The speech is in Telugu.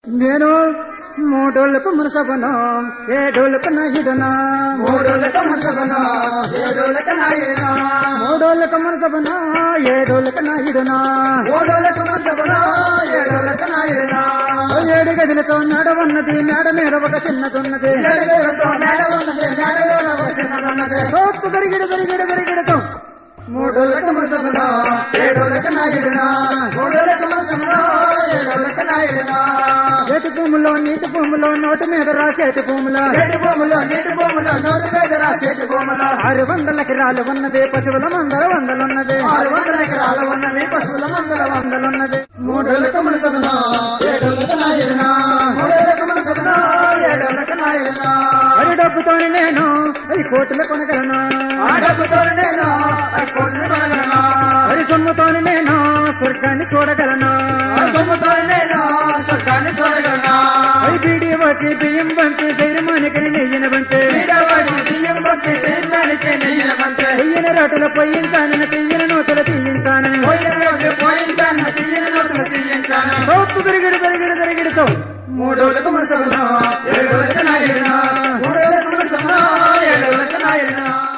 నేను మూడోళ్ళకు మునసబను ఏడోళ్ళకు నాయుడునా మూడోళ్ళకు ముసబను ఏడోళ్ళకు నాయుడునా మూడోళ్ళకు మునసబను ఏడోళ్ళకు నాయుడునా మూడోళ్ళకు ముసబను ఏడోళ్ళకు నాయుడునా ఏడు గదులతో నడవన్నది మేడ మీద ఒక చిన్నదున్నది ఏడుగురుతో మేడ ఉన్నది మేడలో ఒక చిన్నదున్నది తోపు పెరిగిడు పెరిగిడు పెరిగిడుతో మూడోళ్ళకు ముసబను ఏడోళ్ళకు నాయుడునా మూడోళ్ళకు ముసబను ఏడోళ్ళకు నాయుడునా ఏటి భూములో నీటి భూములో నోటి మీద రాసేటి భూములో చెట్టు భూములో నీటి భూములో నోటి మీద రాసేటి భూములో ఆరు వందల ఎకరాలు ఉన్నది పశువుల మందర వందలున్నది ఆరు వందల ఎకరాలు ఉన్నవి పశువుల మందల వందలున్నది మూడోళ్ళకు మునసబునా ఏడోళ్ళకు నాయుడునా మూడోళ్ళకు మునసబునా ఏడోళ్ళకు నాయుడునా వరి డబ్బుతోని నేను ఈ కోట్లు కొనగలను ఆ డబ్బుతో నేను ఆ కోట్లు కొనగలను వరి సొమ్ముతోని నేను స్వర్గాన్ని చూడగలను ఆ సొమ్ముతో నేను స్వర్గాన్ని చూడగలను వరి బీడి వాటి బియ్యం బంటి ధైర్యమానికి నెయ్యిన బంటి వీడవాడి బియ్యం బట్టి చేయడానికి నెయ్యమంటే నెయ్యిన రోటల పొయ్యించానని తీయన నూతలు తీయించానని పోయిన రోజు పోయించాను తీయని నోట్లు తీయించాను తోపు పెరిగిడు పెరిగిడు పెరిగిడుతో మూడోళ్ళకు మునసబునా ఏడోళ్ళకు నాయుడునా మూడోళ్ళకు మునసబునా ఏడోళ్ళకు నాయుడునా